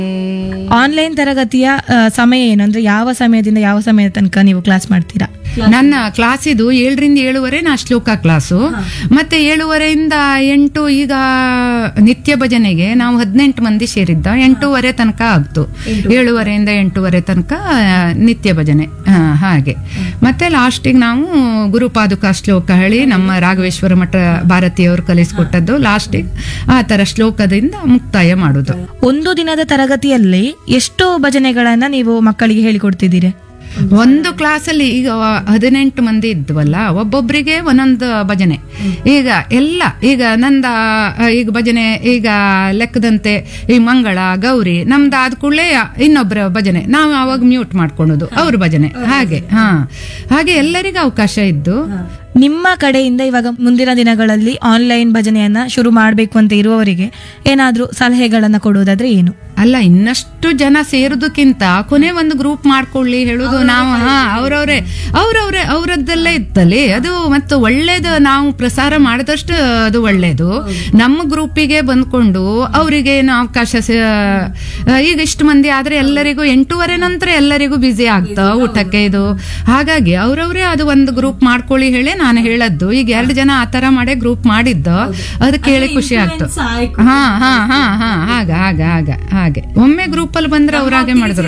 Online ತರಗತಿಯ ಆ, ಸಮಯ ಏನು ಅಂದ್ರೆ ಯಾವ ಸಮಯದಿಂದ ಯಾವ ಸಮಯದ ತನಕ ನೀವು ಕ್ಲಾಸ್ ಮಾಡ್ತೀರಾ ನನ್ನ ಕ್ಲಾಸ್ ಇದು ಏಳರಿಂದ ಏಳುವರೆ ನಾ ಶ್ಲೋಕ ಕ್ಲಾಸು ಮತ್ತೆ ಏಳುವರೆಯಿಂದ ಎಂಟು ಈಗ ನಿತ್ಯ ಭಜನೆಗೆ ನಾವು ಹದಿನೆಂಟು ಮಂದಿ ಸೇರಿದ್ದ ಎಂಟೂವರೆ ತನಕ ಆಗ್ತು ಏಳುವರೆಯಿಂದ ಎಂಟೂವರೆ ತನಕ ಆ, ನಿತ್ಯ ಭಜನೆ ಆ, ಹಾಗೆ ಮತ್ತೆ ಲಾಸ್ಟಿಗೆ ನಾವು ಗುರುಪಾದುಕ ಶ್ಲೋಕ ಹೇಳಿ ನಮ್ಮ ರಾಘವೇಶ್ವರ ಮಠ ಭಾರತೀಯವರು ಕಲಿಸ್ಕೊಟ್ಟದ್ದು ಲಾಸ್ಟಿಗೆ ಆ ತರ ಶ್ಲೋಕದಿಂದ ಮುಕ್ತಾಯ ಮಾಡುದು ಒಂದು ದಿನದ ತರಗತಿಯಲ್ಲಿ ಎಷ್ಟು ಭಜನೆಗಳನ್ನ ನೀವು ಮಕ್ಕಳಿಗೆ ಹೇಳಿಕೊಡ್ತಿದ್ದೀರಿ ಒಂದು ಕ್ಲಾಸಲ್ಲಿ ಈಗ ಹದಿನೆಂಟು ಮಂದಿ ಇದ್ವಲ್ಲ ಒಬ್ಬೊಬ್ಬರಿಗೆ ಒಂದೊಂದು ಭಜನೆ ಈಗ ಎಲ್ಲ ಈಗ ನಂದ ಆ, ಈಗ ಭಜನೆ ಈಗ ಲೆಕ್ಕದಂತೆ ಈ ಮಂಗಳ ಗೌರಿ ನಮ್ದು ಆದ ಕೂಡಲೇ ಇನ್ನೊಬ್ಬರ ಭಜನೆ ನಾವು ಅವಾಗ ಮ್ಯೂಟ್ ಮಾಡ್ಕೊಳೋದು ಅವ್ರ ಭಜನೆ ಹಾಗೆ ಹಾ ಹಾಗೆ ಎಲ್ಲರಿಗೂ ಅವಕಾಶ ಇದ್ದು ನಿಮ್ಮ ಕಡೆಯಿಂದ ಇವಾಗ ಮುಂದಿನ ದಿನಗಳಲ್ಲಿ ಆನ್ಲೈನ್ ಭಜನೆಯನ್ನ ಶುರು ಮಾಡಬೇಕು ಅಂತ ಇರುವವರಿಗೆ ಏನಾದ್ರೂ ಸಲಹೆಗಳನ್ನ ಕೊಡುವುದಾದ್ರೆ ಏನು ಅಲ್ಲ ಇನ್ನಷ್ಟು ಜನ ಸೇರೋದಕ್ಕಿಂತ ಕೊನೆ ಒಂದು ಗ್ರೂಪ್ ಮಾಡ್ಕೊಳ್ಳಿ ಹೇಳುದು ನಾವು ಹಾ ಅವ್ರವ್ರೆ ಅವ್ರವ್ರೆ ಅವ್ರದ್ದಲ್ಲೇ ಇತ್ತಲ್ಲಿ ಅದು ಮತ್ತು ಒಳ್ಳೇದು ನಾವು ಪ್ರಸಾರ ಮಾಡಿದಷ್ಟು ಅದು ಒಳ್ಳೇದು ನಮ್ಮ ಗ್ರೂಪಿಗೆ ಬಂದ್ಕೊಂಡು ಅವರಿಗೆ ಏನು ಅವಕಾಶ ಸ- ಆ, ಈಗ ಇಷ್ಟು ಮಂದಿ ಆದ್ರೆ ಎಲ್ಲರಿಗೂ ಎಂಟೂವರೆ ನಂತರ ಎಲ್ಲರಿಗೂ ಬ್ಯುಸಿ ಆಗ್ತಾ ಊಟಕ್ಕೆ ಇದು ಹಾಗಾಗಿ ಅವ್ರವ್ರೇ ಅದು ಒಂದು ಗ್ರೂಪ್ ಮಾಡ್ಕೊಳ್ಳಿ ಹೇಳಿ ನಾನು ಹೇಳದ್ದು ಈಗ ಎರಡು ಜನ ಆ ತರ ಮಾಡೇ ಗ್ರೂಪ್ ಮಾಡಿದ್ದು ಅದು ಕೇಳಿ ಖುಷಿ ಆಗ್ತು ಹಾ ಹಾ ಹಾ ಹಾ ಹಾಗ ಹಾಗ ಹಾಗ ಹಾಗೆ ಒಮ್ಮೆ ಗ್ರೂಪ್ ಅಲ್ಲಿ ಬಂದ್ರೆ ಅವ್ರ ಹಾಗೆ ಮಾಡಿದ್ರು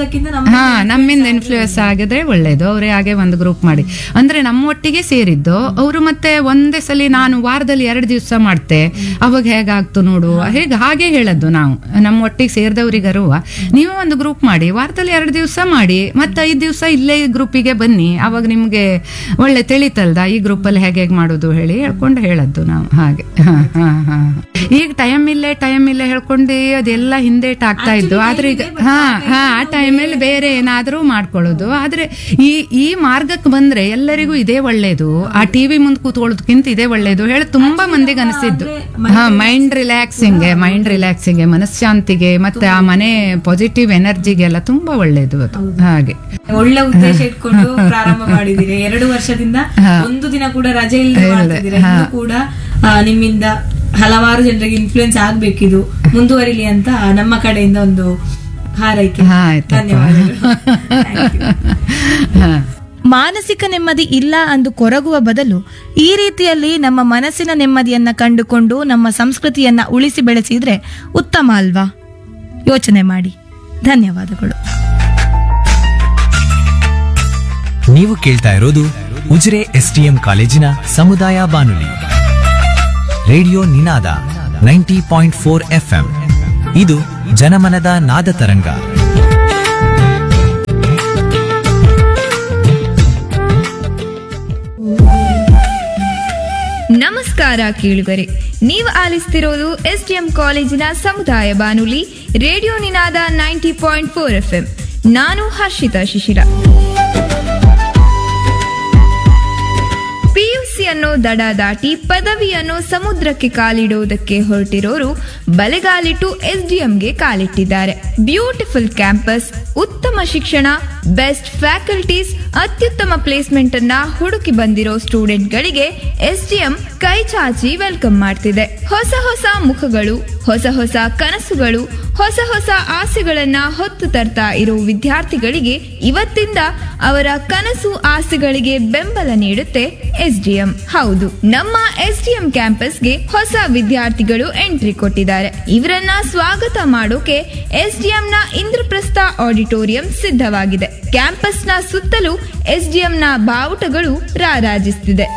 ಹಾ ನಮ್ಮಿಂದ ಇನ್ಫ್ಲೂಯೆನ್ಸ್ ಆಗಿದ್ರೆ ಒಳ್ಳೇದು ಅವರೇ ಹಾಗೆ ಒಂದು ಗ್ರೂಪ್ ಮಾಡಿ ಅಂದ್ರೆ ನಮ್ಮ ಒಟ್ಟಿಗೆ ಸೇರಿದ್ದು ಅವರು ಮತ್ತೆ ಒಂದೇ ಸಲ ನಾನು ವಾರದಲ್ಲಿ ಎರಡು ದಿವಸ ಮಾಡ್ತೆ ಅವಾಗ ಹೇಗಾಗ್ತು ನೋಡು ಹೇಗೆ ಹಾಗೆ ಹೇಳದ್ದು ನಾವು ನಮ್ಮ ಒಟ್ಟಿಗೆ ಸೇರಿದವರಿಗರುವ ನೀವು ಒಂದು ಗ್ರೂಪ್ ಮಾಡಿ ವಾರದಲ್ಲಿ ಎರಡು ದಿವಸ ಮಾಡಿ ಮತ್ತೆ ಐದು ದಿವಸ ಇಲ್ಲೇ ಗ್ರೂಪಿಗೆ ಬನ್ನಿ ಅವಾಗ ನಿಮ್ಗೆ ಒಳ್ಳೆ ತಿಳಿತಲ್ದ ಈ ಗ್ರೂಪ್ ಅಲ್ಲಿ ಹೇಗೆ ಹೇಗೆ ಮಾಡೋದು ಹೇಳಿ ಹೇಳ್ಕೊಂಡು ಹೇಳದ್ದು ನಾವು ಹಾಗೆ ಹಾ, ಹಾ, ಹಾ. ಈಗ ಟೈಮ್ ಇಲ್ಲೇ ಟೈಮ್ ಇಲ್ಲೇ ಹೇಳ್ಕೊಂಡು ಅದೆಲ್ಲ ಹಿಂದೇಟ್ ಆಗ್ತಾ ಇದ್ದು ಆದ್ರೆ ಈಗ ಹಾ ಹಾ ಆ ಟೈಮಲ್ಲಿ ಬೇರೆ ಏನಾದ್ರೂ ಮಾಡ್ಕೊಳ್ಳೋದು ಆದ್ರೆ ಈ ಈ ಮಾರ್ಗಕ್ಕೆ ಬಂದ್ರೆ ಎಲ್ಲರಿಗೂ ಇದೇ ಒಳ್ಳೇದು ಆ ಟಿವಿ ಮುಂದೆ ಕೂತ್ಕೊಳ್ಳೋದಕ್ಕಿಂತ ಇದೇ ಒಳ್ಳೇದು ಹೇಳಿ ತುಂಬಾ ಮಂದಿಗೆ ಅನಿಸಿದ್ದು ಹಾ ಮೈಂಡ್ ರಿಲ್ಯಾಕ್ಸಿಂಗ್ ಮೈಂಡ್ ರಿಲ್ಯಾಕ್ಸಿಂಗ್ ಮನಃಶಾಂತಿಗೆ ಮತ್ತೆ ಆ ಮನೆ ಪಾಸಿಟಿವ್ ಎನರ್ಜಿಗೆಲ್ಲ ತುಂಬಾ ಒಳ್ಳೇದು ಅದು ಹಾಗೆ ಒಳ್ಳೆ ಉದ್ದೇಶ ಇಟ್ಕೊಂಡು ಪ್ರಾರಂಭ ಮಾಡಿದಿರಿ ಎರಡು ವರ್ಷದಿಂದ ಒಂದು ದಿನ ಕೂಡ ರಜೆ ಇಲ್ಲದೆ ಮಾಡ್ತಿದ್ದೀರಾ ಇನ್ನೂ ಕೂಡ ಆ, ನಿಮ್ಮಿಂದ ಹಲವಾರು ಜನರಿಗೆ ಇನ್ಫ್ಲೂಯೆನ್ಸ್ ಆಗ್ಬೇಕಿದು ಮುಂದುವರಿಲಿ ಅಂತ ನಮ್ಮ ಕಡೆಯಿಂದ ಒಂದು ಹಾರೈಕೆ ಹಾ ಆಯ್ತಪ್ಪ ಧನ್ಯವಾದಗಳು Thank you. ಹಾ ಮಾನಸಿಕ ನೆಮ್ಮದಿ ಇಲ್ಲ ಅಂದು ಕೊರಗುವ ಬದಲು ಈ ರೀತಿಯಲ್ಲಿ ನಮ್ಮ ಮನಸ್ಸಿನ ನೆಮ್ಮದಿಯನ್ನ ಕಂಡುಕೊಂಡು ನಮ್ಮ ಸಂಸ್ಕೃತಿಯನ್ನ ಉಳಿಸಿ ಬೆಳೆಸಿದ್ರೆ ಉತ್ತಮ ಅಲ್ವಾ ಯೋಚನೆ ಮಾಡಿ ಧನ್ಯವಾದಗಳು ನೀವು ಕೇಳ್ತಾ ಇರೋದು ಉಜಿರೆ ಎಸ್ಟಿಎಂ ಕಾಲೇಜಿನ ಸಮುದಾಯ ಬಾನುಲಿ radio Ninada ninety point four FM ಇದು ಜನಮನದ ನಾದ ತರಂಗ ನಮಸ್ಕಾರ ಕೇಳುಗರೆ ನೀವು ಆಲಿಸ್ತಿರೋದು ಎಸ್ಡಿಎಂ ಕಾಲೇಜಿನ ಸಮುದಾಯ ಬಾನುಲಿ radio Ninada ninety point four F ನಾನು ಹರ್ಷಿತಾ ಶಿಶಿರ ಪಿಯುಸಿಯನ್ನು ದಡ ದಾಟಿ ಪದವಿಯನ್ನು ಸಮುದ್ರಕ್ಕೆ ಕಾಲಿಡುವುದಕ್ಕೆ ಹೊರಟಿರೋರು ಬಲೆಗಾಲಿಟ್ಟು ಎಸ್ಡಿಎಂಗೆ ಕಾಲಿಟ್ಟಿದ್ದಾರೆ ಬ್ಯೂಟಿಫುಲ್ ಕ್ಯಾಂಪಸ್ ಉತ್ತಮ ಶಿಕ್ಷಣ ಬೆಸ್ಟ್ ಫ್ಯಾಕಲ್ಟೀಸ್ ಅತ್ಯುತ್ತಮ ಪ್ಲೇಸ್ಮೆಂಟ್ ಅನ್ನ ಹುಡುಕಿ ಬಂದಿರೋ ಸ್ಟೂಡೆಂಟ್ಗಳಿಗೆ ಎಸ್ಡಿಎಂ ಕೈ ಚಾಚಿ ವೆಲ್ಕಮ್ ಮಾಡ್ತಿದೆ ಹೊಸ ಹೊಸ ಮುಖಗಳು ಹೊಸ ಹೊಸ ಕನಸುಗಳು ಹೊಸ ಹೊಸ ಆಸೆಗಳನ್ನ ಹೊತ್ತು ತರ್ತಾ ಇರೋ ವಿದ್ಯಾರ್ಥಿಗಳಿಗೆ ಇವತ್ತಿಂದ ಅವರ ಕನಸು ಆಸೆಗಳಿಗೆ ಬೆಂಬಲ ನೀಡುತ್ತೆ ಎಸ್ಡಿಎಂ ಹೌದು ನಮ್ಮ ಎಸ್ಡಿಎಂ ಕ್ಯಾಂಪಸ್ಗೆ ಹೊಸ ವಿದ್ಯಾರ್ಥಿಗಳು ಎಂಟ್ರಿ ಕೊಟ್ಟಿದ್ದಾರೆ ಇವರನ್ನ ಸ್ವಾಗತ ಮಾಡೋಕೆ ಎಸ್ಡಿಎಂ ನ ಇಂದ್ರಪ್ರಸ್ಥ ಆಡಿಟೋರಿಯಂ ಸಿದ್ಧವಾಗಿದೆ ಕ್ಯಾಂಪಸ್ನ ಸುತ್ತಲೂ ಎಸ್ಡಿಎಂ ನ ಬಾವುಟಗಳು ರಾರಾಜಿಸುತ್ತಿದೆ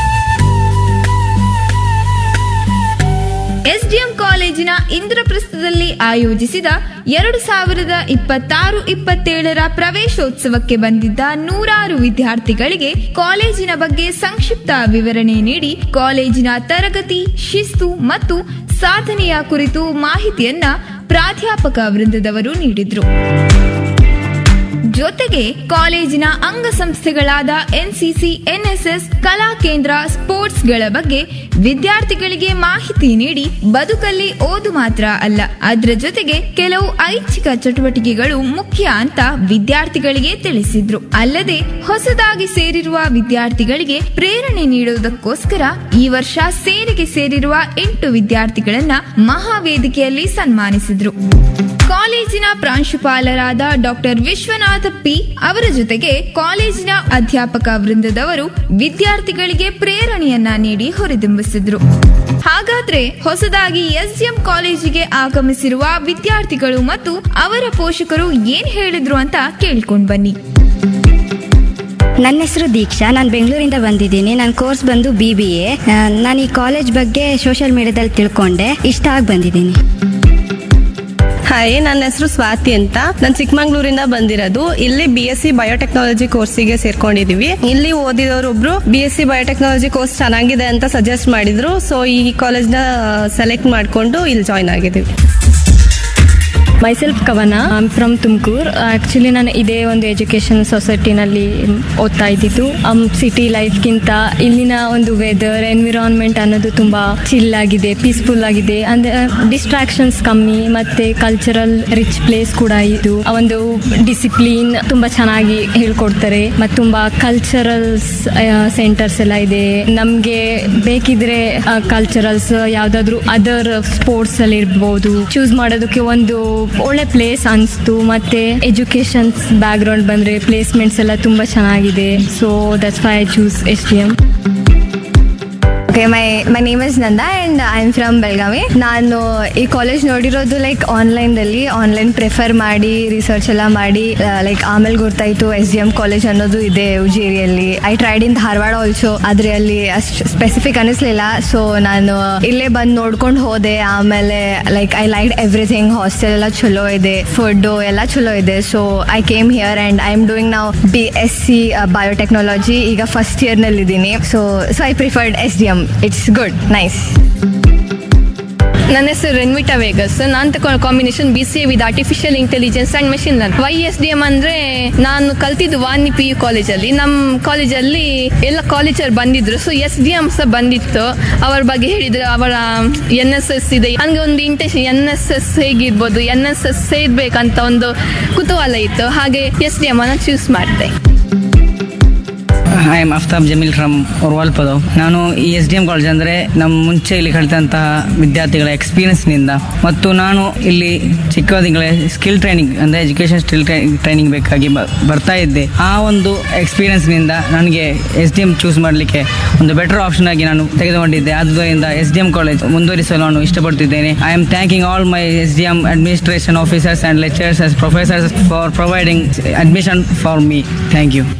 ಎಸ್ಡಿಎಂ ಕಾಲೇಜಿನ ಇಂದ್ರಪ್ರಸ್ಥದಲ್ಲಿ ಆಯೋಜಿಸಿದ ಎರಡು ಸಾವಿರದ ಇಪ್ಪತ್ತಾರು ಇಪ್ಪತ್ತೇಳರ ಪ್ರವೇಶೋತ್ಸವಕ್ಕೆ ಬಂದಿದ್ದ ನೂರಾರು ವಿದ್ಯಾರ್ಥಿಗಳಿಗೆ ಕಾಲೇಜಿನ ಬಗ್ಗೆ ಸಂಕ್ಷಿಪ್ತ ವಿವರಣೆ ನೀಡಿ ಕಾಲೇಜಿನ ತರಗತಿ ಶಿಸ್ತು ಮತ್ತು ಸಾಧನೆಯ ಕುರಿತು ಮಾಹಿತಿಯನ್ನ ಪ್ರಾಧ್ಯಾಪಕ ವೃಂದದವರು ನೀಡಿದ್ರು ಜೊತೆಗೆ ಕಾಲೇಜಿನ ಅಂಗಸಂಸ್ಥೆಗಳಾದ ಎನ್ಸಿಸಿ ಎನ್ಎಸ್ಎಸ್ ಕಲಾ ಕೇಂದ್ರ ಸ್ಪೋರ್ಟ್ಸ್ಗಳ ಬಗ್ಗೆ ವಿದ್ಯಾರ್ಥಿಗಳಿಗೆ ಮಾಹಿತಿ ನೀಡಿ ಬದುಕಲ್ಲಿ ಓದು ಮಾತ್ರ ಅಲ್ಲ ಅದರ ಜೊತೆಗೆ ಕೆಲವು ಐಚ್ಛಿಕ ಚಟುವಟಿಕೆಗಳು ಮುಖ್ಯ ಅಂತ ವಿದ್ಯಾರ್ಥಿಗಳಿಗೆ ತಿಳಿಸಿದ್ರು ಅಲ್ಲದೆ ಹೊಸದಾಗಿ ಸೇರಿರುವ ವಿದ್ಯಾರ್ಥಿಗಳಿಗೆ ಪ್ರೇರಣೆ ನೀಡುವುದಕ್ಕೋಸ್ಕರ ಈ ವರ್ಷ ಸೇನೆಗೆ ಸೇರಿರುವ ಎಂಟು ವಿದ್ಯಾರ್ಥಿಗಳನ್ನ ಮಹಾವೇದಿಕೆಯಲ್ಲಿ ಸನ್ಮಾನಿಸಿದ್ರು ಕಾಲೇಜಿನ ಪ್ರಾಂಶುಪಾಲರಾದ ಡಾಕ್ಟರ್ ವಿಶ್ವನಾಥ ಪಿ ಅವರ ಜೊತೆಗೆ ಕಾಲೇಜಿನ ಅಧ್ಯಾಪಕ ವೃಂದದವರು ವಿದ್ಯಾರ್ಥಿಗಳಿಗೆ ಪ್ರೇರಣೆಯನ್ನ ನೀಡಿ ಹೊರದಿಂಬಿಸಿದ್ರು ಹಾಗಾದ್ರೆ ಹೊಸದಾಗಿ ಎಸ್ಡಿಎಂ ಕಾಲೇಜಿಗೆ ಆಗಮಿಸಿರುವ ವಿದ್ಯಾರ್ಥಿಗಳು ಮತ್ತು ಅವರ ಪೋಷಕರು ಏನ್ ಹೇಳಿದ್ರು ಅಂತ ಕೇಳ್ಕೊಂಡ್ ಬನ್ನಿ ನನ್ನ ಹೆಸರು ದೀಕ್ಷಾ ನಾನು ಬೆಂಗಳೂರಿಂದ ಬಂದಿದ್ದೀನಿ ನನ್ನ ಕೋರ್ಸ್ ಬಂದು ಬಿ ಬಿ ಎ ನಾನು ಈ ಕಾಲೇಜ್ ಬಗ್ಗೆ ಸೋಷಿಯಲ್ ಮೀಡಿಯಾದಲ್ಲಿ ತಿಳ್ಕೊಂಡೆ ಇಷ್ಟ ಆಗಿ ಬಂದಿದ್ದೀನಿ ಹಾಯ್ ನನ್ನ ಹೆಸರು ಸ್ವಾತಿ ಅಂತ ನಾನು ಚಿಕ್ಕಮಂಗ್ಳೂರಿಂದ ಬಂದಿರೋದು ಇಲ್ಲಿ ಬಿ ಎಸ್ ಸಿ ಬಯೋಟೆಕ್ನಾಲಜಿ ಕೋರ್ಸಿಗೆ ಸೇರ್ಕೊಂಡಿದೀವಿ ಇಲ್ಲಿ ಓದಿದವರೊಬ್ರು B S C biotechnology course ಚೆನ್ನಾಗಿದೆ ಅಂತ ಸಜೆಸ್ಟ್ ಮಾಡಿದ್ರು ಸೊ ಈ ಕಾಲೇಜ್ನ ಸೆಲೆಕ್ಟ್ ಮಾಡಿಕೊಂಡು ಇಲ್ಲಿ ಜಾಯ್ನ್ ಆಗಿದ್ದೀವಿ ಮೈಸೆಲ್ಫ್ ಕವನ ಐಮ್ ಫ್ರಮ್ ತುಮಕೂರು ಆ್ಯಕ್ಚುಲಿ ನಾನು ಇದೇ ಒಂದು ಎಜುಕೇಷನ್ ಸೊಸೈಟಿನಲ್ಲಿ ಓದ್ತಾ ಇದ್ದಿದ್ದು ಸಿಟಿ ಲೈಫ್ಗಿಂತ ಇಲ್ಲಿನ ಒಂದು ವೆದರ್ ಎನ್ವಿರಾನ್ಮೆಂಟ್ ಅನ್ನೋದು ತುಂಬ ಚಿಲ್ ಆಗಿದೆ ಪೀಸ್ಫುಲ್ ಆಗಿದೆ ಅಂದರೆ ಡಿಸ್ಟ್ರಾಕ್ಷನ್ಸ್ ಕಮ್ಮಿ ಮತ್ತು ಕಲ್ಚರಲ್ ರಿಚ್ ಪ್ಲೇಸ್ ಕೂಡ ಇದು ಆ ಒಂದು ಡಿಸಿಪ್ಲಿನ್ ತುಂಬ ಚೆನ್ನಾಗಿ ಹೇಳ್ಕೊಡ್ತಾರೆ ಮತ್ತು ತುಂಬ ಕಲ್ಚರಲ್ಸ್ ಸೆಂಟರ್ಸ್ ಎಲ್ಲ ಇದೆ ನಮಗೆ ಬೇಕಿದ್ರೆ ಕಲ್ಚರಲ್ಸ್ ಯಾವುದಾದ್ರೂ ಅದರ್ ಸ್ಪೋರ್ಟ್ಸ್ ಅಲ್ಲಿ ಇರ್ಬೋದು ಚೂಸ್ ಮಾಡೋದಕ್ಕೆ ಒಂದು ಒಳ್ಳೆ ಪ್ಲೇಸ್ ಅನಿಸ್ತು ಮತ್ತೆ ಎಜುಕೇಶನ್ಸ್ ಬ್ಯಾಕ್ ಗ್ರೌಂಡ್ ಬಂದ್ರೆ ಪ್ಲೇಸ್ಮೆಂಟ್ಸ್ ಎಲ್ಲ ತುಂಬಾ ಚೆನ್ನಾಗಿದೆ so that's why I choose S D M okay my my name is Nanda and I am from Belagavi ನಾನು ಈ ಕಾಲೇಜ್ ನೋಡಿರೋದು ಲೈಕ್ ಆನ್ಲೈನ್ದಲ್ಲಿ ಆನ್ಲೈನ್ ಪ್ರಿಫರ್ ಮಾಡಿ ರಿಸರ್ಚ್ ಎಲ್ಲ ಮಾಡಿ ಲೈಕ್ ಆಮೇಲೆ ಗೊತ್ತಾಯಿತು ಎಸ್ ಡಿ ಎಮ್ ಕಾಲೇಜ್ ಅನ್ನೋದು ಇದೆ ಉಜಿರಿಯಲ್ಲಿ I tried in Dharwad also ಆದರೆ ಅಲ್ಲಿ ಅಷ್ಟು ಸ್ಪೆಸಿಫಿಕ್ ಅನಿಸ್ಲಿಲ್ಲ ಸೊ ನಾನು ಇಲ್ಲೇ ಬಂದು ನೋಡ್ಕೊಂಡು ಹೋದೆ ಆಮೇಲೆ like I like everything hostel ಎಲ್ಲ ಚಲೋ ಇದೆ ಫುಡ್ಡು ಎಲ್ಲ ಚಲೋ ಇದೆ so I came here and I am doing ನಾವು ಬಿ ಎಸ್ ಸಿ ಬಯೋಟೆಕ್ನಾಲಜಿ ಈಗ ಫಸ್ಟ್ ಇಯರ್ನಲ್ಲಿ ಇದ್ದೀನಿ so so I preferred S D M it's good nice ನನ್ನ ಹೆಸರು ರೆನ್ವಿಟಾ ವೇಗಸ್ ನಾನು ತಗೊಂಡ combination B C A with artificial intelligence and machine learn why S D M ಅಂದ್ರೆ ನಾನು ಕಲ್ತಿದ್ದು ವಾನಿ ಪಿ ಯು ಕಾಲೇಜಲ್ಲಿ ನಮ್ಮ ಕಾಲೇಜಲ್ಲಿ ಎಲ್ಲ ಕಾಲೇಜಲ್ಲಿ ಬಂದಿದ್ರು ಸೊ ಎಸ್ ಡಿ ಎಂ ಸಹ ಬಂದಿತ್ತು ಅವರ ಬಗ್ಗೆ ಹೇಳಿದ್ರು ಅವರ ಎನ್ ಎಸ್ ಎಸ್ ಇದೆ ನನಗೆ ಒಂದು ಇಂಟೆನ್ಷನ್ ಎನ್ ಎಸ್ ಎಸ್ ಹೇಗಿರ್ಬೋದು ಎನ್ ಎಸ್ ಎಸ್ ಸೇರ್ಬೇಕಂತ ಒಂದು ಕುತೂಹಲ ಇತ್ತು ಹಾಗೆ ಎಸ್ ಡಿ ಎಂ ಅನ್ನ ಚೂಸ್ ಮಾಡಿದೆ I am Aftab Jamil from Orwal Padav ನಾನು ಈ ಎಸ್ ಡಿ ಎಂ ಕಾಲೇಜ್ ಅಂದರೆ ನಮ್ಮ ಮುಂಚೆ ಇಲ್ಲಿ ಕಲಿತಂತಹ ವಿದ್ಯಾರ್ಥಿಗಳ ಎಕ್ಸ್ಪೀರಿಯನ್ಸ್ನಿಂದ ಮತ್ತು ನಾನು ಇಲ್ಲಿ ಚಿಕ್ಕವದಿಂಗಳೇ ಸ್ಕಿಲ್ ಟ್ರೈನಿಂಗ್ ಅಂದರೆ ಎಜುಕೇಷನ್ ಸ್ಕಿಲ್ ಟ್ರೈನಿಂಗ್ ಬೇಕಾಗಿ ಬ- ಬರ್ತಾ ಇದ್ದೆ ಆ ಒಂದು ಎಕ್ಸ್ಪೀರಿಯನ್ಸ್ನಿಂದ ನನಗೆ ಎಸ್ ಡಿ ಎಂ ಚೂಸ್ ಮಾಡಲಿಕ್ಕೆ ಒಂದು ಬೆಟರ್ ಆಪ್ಷನ್ ಆಗಿ ನಾನು ತೆಗೆದುಕೊಂಡಿದ್ದೆ ಆದ್ದರಿಂದ ಎಸ್ ಡಿ ಎಂ ಕಾಲೇಜ್ ಮುಂದುವರಿಸಲು ನಾನು ಇಷ್ಟಪಡ್ತಿದ್ದೇನೆ I am thanking all my S D M administration officers and lecturers as professors for providing admission for me thank you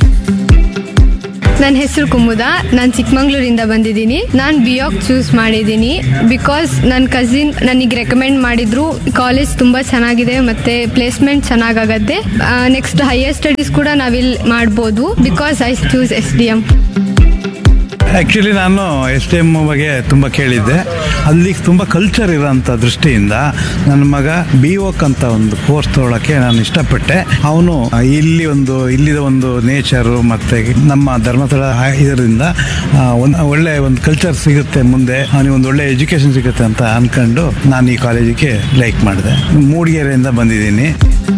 ನನ್ನ ಹೆಸರು ಕುಮುದ ನಾನು ಚಿಕ್ಕಮಂಗ್ಳೂರಿಂದ ಬಂದಿದ್ದೀನಿ ನಾನು ಬಿಯೋಕ್ ಚೂಸ್ ಮಾಡಿದ್ದೀನಿ ಬಿಕಾಸ್ ನನ್ನ ಕಸಿನ್ ನನಗೆ ರೆಕಮೆಂಡ್ ಮಾಡಿದ್ರು ಕಾಲೇಜ್ ತುಂಬ ಚೆನ್ನಾಗಿದೆ ಮತ್ತು ಪ್ಲೇಸ್ಮೆಂಟ್ ಚೆನ್ನಾಗಾಗತ್ತೆ ನೆಕ್ಸ್ಟ್ ಹೈಯರ್ ಸ್ಟಡೀಸ್ ಕೂಡ ನಾವಿಲ್ಲಿ ಮಾಡ್ಬೋದು because I choose S D M actually ನಾನು ಎಸ್ ಟಿ ಎಮ್ ಬಗ್ಗೆ ತುಂಬ ಕೇಳಿದ್ದೆ ಅಲ್ಲಿ ತುಂಬ ಕಲ್ಚರ್ ಇರೋಂಥ ದೃಷ್ಟಿಯಿಂದ ನನ್ನ ಮಗ ಬಿ ಓಕ್ ಅಂತ ಒಂದು ಕೋರ್ಸ್ ತೊಗೊಳಕ್ಕೆ ನಾನು ಇಷ್ಟಪಟ್ಟೆ ಅವನು ಇಲ್ಲಿ ಒಂದು ಇಲ್ಲಿದ ಒಂದು ನೇಚರು ಮತ್ತು ನಮ್ಮ ಧರ್ಮಸ್ಥಳ ಆ- ಇದರಿಂದ ಒಂದು ಒಳ್ಳೆ ಒಂದು ಕಲ್ಚರ್ ಸಿಗುತ್ತೆ ಮುಂದೆ ಅವನಿಗೆ ಒಂದು ಒಳ್ಳೆ ಎಜುಕೇಷನ್ ಸಿಗುತ್ತೆ ಅಂತ ಅಂದ್ಕೊಂಡು ನಾನು ಈ ಕಾಲೇಜಿಗೆ ಲೈಕ್ ಮಾಡಿದೆ ಮೂಡಿಗೆರೆಯಿಂದ ಬಂದಿದ್ದೀನಿ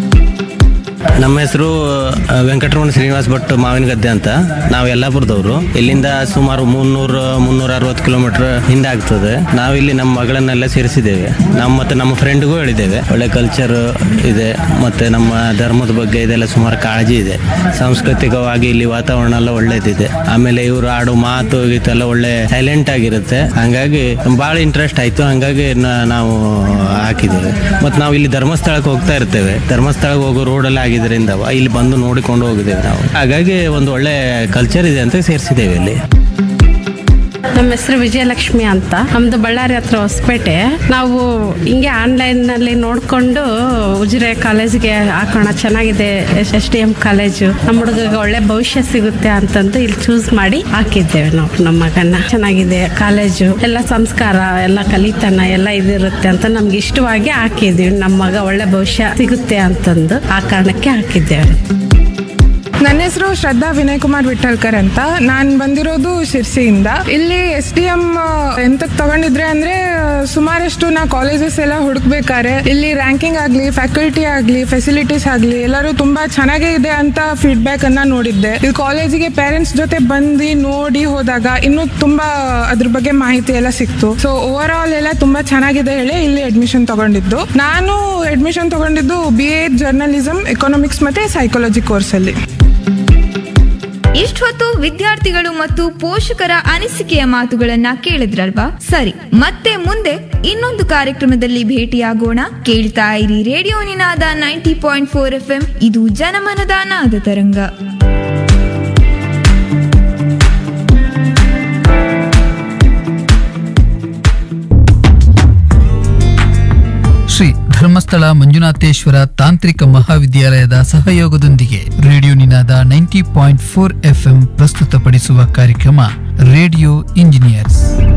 ನಮ್ಮ ಹೆಸರು ವೆಂಕಟರಮಣ ಶ್ರೀನಿವಾಸ್ ಭಟ್ ಮಾವಿನ ಗದ್ದೆ ಅಂತ ನಾವು ಯಲ್ಲಾಪುರದವರು ಇಲ್ಲಿಂದ ಸುಮಾರು ಮುನ್ನೂರು ಮುನ್ನೂರ ಅರವತ್ತು ಕಿಲೋಮೀಟರ್ ಹಿಂದೆ ಆಗ್ತದೆ ನಾವು ಇಲ್ಲಿ ನಮ್ಮ ಮಗಳನ್ನೆಲ್ಲ ಸೇರಿಸಿದ್ದೇವೆ ನಮ್ಮ ಮತ್ತೆ ನಮ್ಮ ಫ್ರೆಂಡ್ಗೂ ಹೇಳಿದ್ದೇವೆ ಒಳ್ಳೆ ಕಲ್ಚರ್ ಇದೆ ಮತ್ತೆ ನಮ್ಮ ಧರ್ಮದ ಬಗ್ಗೆ ಇದೆಲ್ಲ ಸುಮಾರು ಕಾಳಜಿ ಇದೆ ಸಾಂಸ್ಕೃತಿಕವಾಗಿ ಇಲ್ಲಿ ವಾತಾವರಣ ಎಲ್ಲ ಒಳ್ಳೇದಿದೆ ಆಮೇಲೆ ಇವರು ಆಡೋ ಮಾತು ಗೀತೆಲ್ಲ ಒಳ್ಳೆ ಸೈಲೆಂಟ್ ಆಗಿರುತ್ತೆ ಹಂಗಾಗಿ ಭಾಳ ಇಂಟ್ರೆಸ್ಟ್ ಆಯ್ತು ಹಂಗಾಗಿ ನ- ನಾವು ಹಾಕಿದ್ದೇವೆ ಮತ್ತು ನಾವು ಇಲ್ಲಿ ಧರ್ಮಸ್ಥಳಕ್ಕೆ ಹೋಗ್ತಾ ಇರ್ತೇವೆ ಧರ್ಮಸ್ಥಳಕ್ಕೆ ಹೋಗೋ ರೋಡಲ್ಲಿ ಆಗಿದ್ದರಿಂದ ಇಲ್ಲಿ ಬಂದು ನೋಡಿಕೊಂಡು ಹೋಗಿದ್ದೇವೆ ನಾವು ಹಾಗಾಗಿ ಒಂದು ಒಳ್ಳೆ ಕಲ್ಚರ್ ಇದೆ ಅಂತ ಸೇರಿಸಿದ್ದೇವೆ ಇಲ್ಲಿ ನಮ್ಮ ಹೆಸರು ವಿಜಯಲಕ್ಷ್ಮಿ ಅಂತ ನಮ್ದು ಬಳ್ಳಾರಿ ಹತ್ರ ಹೊಸಪೇಟೆ ನಾವು ಹಿಂಗೆ ಆನ್ಲೈನ್ ನಲ್ಲಿ ನೋಡ್ಕೊಂಡು ಉಜಿರೆ ಕಾಲೇಜ್ಗೆ ಹಾಕೋಣ ಚೆನ್ನಾಗಿದೆ ಎಸ್ ಡಿ ಎಂ ಕಾಲೇಜು ನಮ್ಮ ಹುಡುಗಗೆ ಒಳ್ಳೆ ಭವಿಷ್ಯ ಸಿಗುತ್ತೆ ಅಂತಂದು ಇಲ್ಲಿ ಚೂಸ್ ಮಾಡಿ ಹಾಕಿದ್ದೇವೆ ನಾವು ನಮ್ಮ ಮಗನ ಚೆನ್ನಾಗಿದೆ ಕಾಲೇಜು ಎಲ್ಲ ಸಂಸ್ಕಾರ ಎಲ್ಲ ಕಲಿತನ ಎಲ್ಲ ಇದಿರುತ್ತೆ ಅಂತ ನಮ್ಗೆ ಇಷ್ಟವಾಗಿ ಹಾಕಿದ್ದೀವಿ ನಮ್ಮ ಮಗ ಒಳ್ಳೆ ಭವಿಷ್ಯ ಸಿಗುತ್ತೆ ಅಂತಂದು ಆ ಕಾರಣಕ್ಕೆ ಹಾಕಿದ್ದೇವೆ ನನ್ನ ಹೆಸರು ಶ್ರದ್ಧಾ ವಿನಯ್ ಕುಮಾರ್ ವಿಠಲ್ಕರ್ ಅಂತ ನಾನು ಬಂದಿರೋದು ಶಿರ್ಸಿಯಿಂದ ಇಲ್ಲಿ ಎಸ್ ಡಿ ಎಂ ಎಂತಕ್ ತಗೊಂಡಿದ್ರೆ ಅಂದ್ರೆ ಸುಮಾರಷ್ಟು ನಾ ಕಾಲೇಜಸ್ ಎಲ್ಲ ಹುಡುಕ್ಬೇಕಾರೆ ಇಲ್ಲಿ ರ್ಯಾಂಕಿಂಗ್ ಆಗ್ಲಿ ಫ್ಯಾಕಲ್ಟಿ ಆಗ್ಲಿ ಫೆಸಿಲಿಟೀಸ್ ಆಗ್ಲಿ ಎಲ್ಲರೂ ತುಂಬಾ ಚೆನ್ನಾಗೇ ಇದೆ ಅಂತ ಫೀಡ್ಬ್ಯಾಕ್ ಅನ್ನ ನೋಡಿದ್ದೆ ಇಲ್ಲಿ ಕಾಲೇಜಿಗೆ ಪೇರೆಂಟ್ಸ್ ಜೊತೆ ಬಂದು ನೋಡಿ ಹೋದಾಗ ಇನ್ನೂ ತುಂಬಾ ಅದ್ರ ಬಗ್ಗೆ ಮಾಹಿತಿ ಎಲ್ಲ ಸಿಕ್ತು ಸೊ ಓವರ್ ಆಲ್ ಎಲ್ಲ ತುಂಬಾ ಚೆನ್ನಾಗಿದೆ ಹೇಳಿ ಇಲ್ಲಿ ಅಡ್ಮಿಷನ್ ತಗೊಂಡಿದ್ದು ನಾನು ಅಡ್ಮಿಷನ್ ತಗೊಂಡಿದ್ದು ಬಿ ಎ ಜರ್ನಲಿಸಮ್ ಎಕನಾಮಿಕ್ಸ್ ಮತ್ತೆ ಸೈಕಾಲಜಿ ಕೋರ್ಸ್ ಅಲ್ಲಿ ಇಷ್ಟೊತ್ತು ವಿದ್ಯಾರ್ಥಿಗಳು ಮತ್ತು ಪೋಷಕರ ಅನಿಸಿಕೆಯ ಮಾತುಗಳನ್ನ ಕೇಳಿದ್ರಲ್ವಾ ಸರಿ ಮತ್ತೆ ಮುಂದೆ ಇನ್ನೊಂದು ಕಾರ್ಯಕ್ರಮದಲ್ಲಿ ಭೇಟಿಯಾಗೋಣ ಕೇಳ್ತಾ ಇರಿ radio Ninada ninety point four F M ಇದು ಜನಮನದ ನಾದ ತರಂಗ ಶ್ರೀ ಧರ್ಮಸ್ಥಳ ಮಂಜುನಾಥೇಶ್ವರ ತಾಂತ್ರಿಕ ಮಹಾವಿದ್ಯಾಲಯದ ಸಹಯೋಗದೊಂದಿಗೆ radio Ninada ninety point four FM ಪ್ರಸ್ತುತಪಡಿಸುವ ಕಾರ್ಯಕ್ರಮ ರೇಡಿಯೋ ಇಂಜಿನಿಯರ್ಸ್